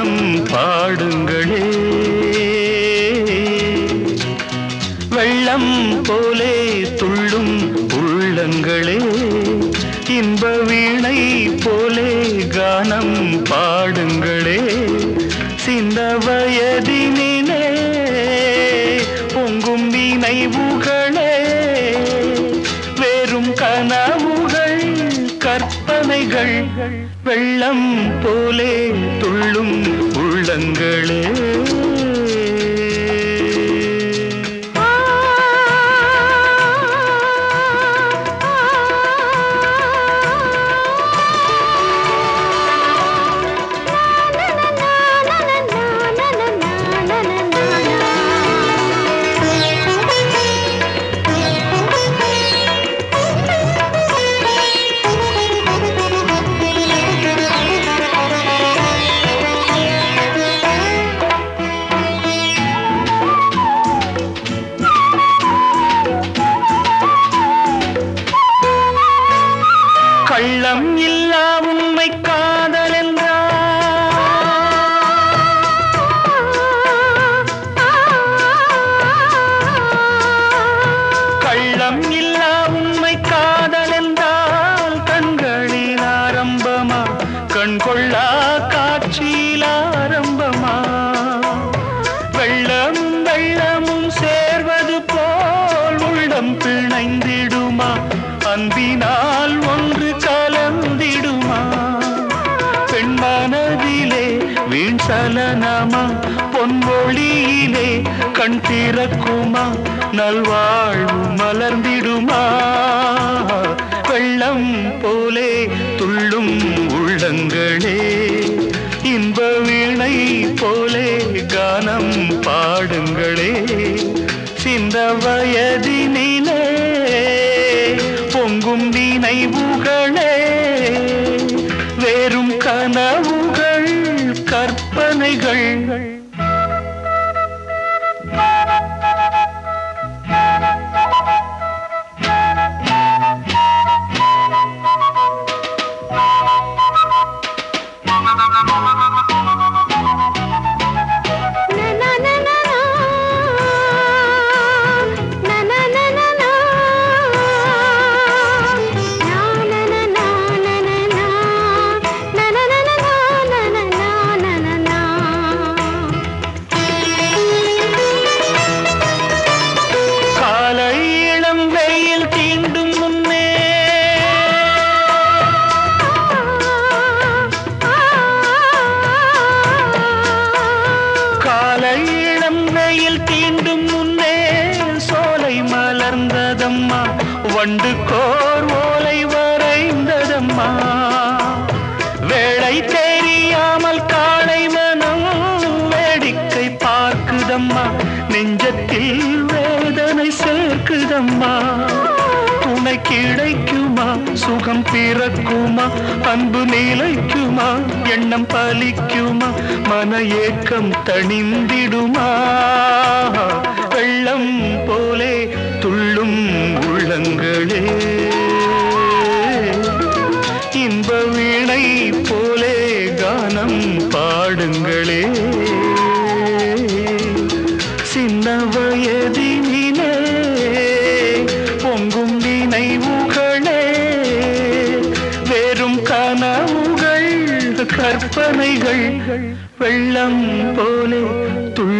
கானம் பாடுங்களே வெள்ளம் போலே துள்ளும் உள்ளங்களே இன்ப வீணை போலே கானம் பாடுங்களே சின்ன வயதினிலே பொங்கும் நினைவுகளே வெறும் கனவுகள் கற்பனைகள் வெள்ளம் போலே துள்ளும் உள்ளங்களே கள்ளம் இல்லா உண்மை காதல் கள்ளம் இல்லா உண்மை காதல் என்றால் கண்களில் ஆரம்பமா கண் கொள்ளா காட்சியில் ஆரம்பமா வெள்ளமும் வெள்ளமும் சேர்வது போல் உள்ளம் பிணைந்திடுமா அன்பினால் ஒன்று கலந்திடுமா பெண்மனதிலே வீண் சலனமா பொன்மொழியிலே கண் திறக்குமா நல்வாழ்வு மலர்ந்திடுமா வெள்ளம் போலே துள்ளும் உள்ளங்களே இன்ப வீணை போலே கானம் பாடுங்களே சிந்த வயதினிலே பொங்கும் நினைவுகளே வேறும் கனவுகள் கற்பனைகள் காலை இளம் வெயில் தீண்டும் முன்னே காலை இளம் வெயில் தீண்டும் முன்னே சோலை மலர்ந்ததம்மா வண்டு கோர் ஓலை வரைந்ததம்மா வேளை தெரியாமல் காளை மனம் வேடிக்கை பார்க்குதம்மா நெஞ்சத்தில் வேதனை சேர்க்குதம்மா துணை கிடைக்குமா சுகம் பிறக்குமா அன்பு நிலைக்குமா எண்ணம் பலிக்குமா மன ஏக்கம் தணிந்திடுமா வெள்ளம் போலே துள்ளும் உள்ளங்களே இன்ப வீணை போலே கானம் பாடுங்களே சின்ன வயதினிலே பொங்கும் நினைவுகளே வெறும் கனவுகள் கற்பனைகள் வெள்ளம் போலே துள்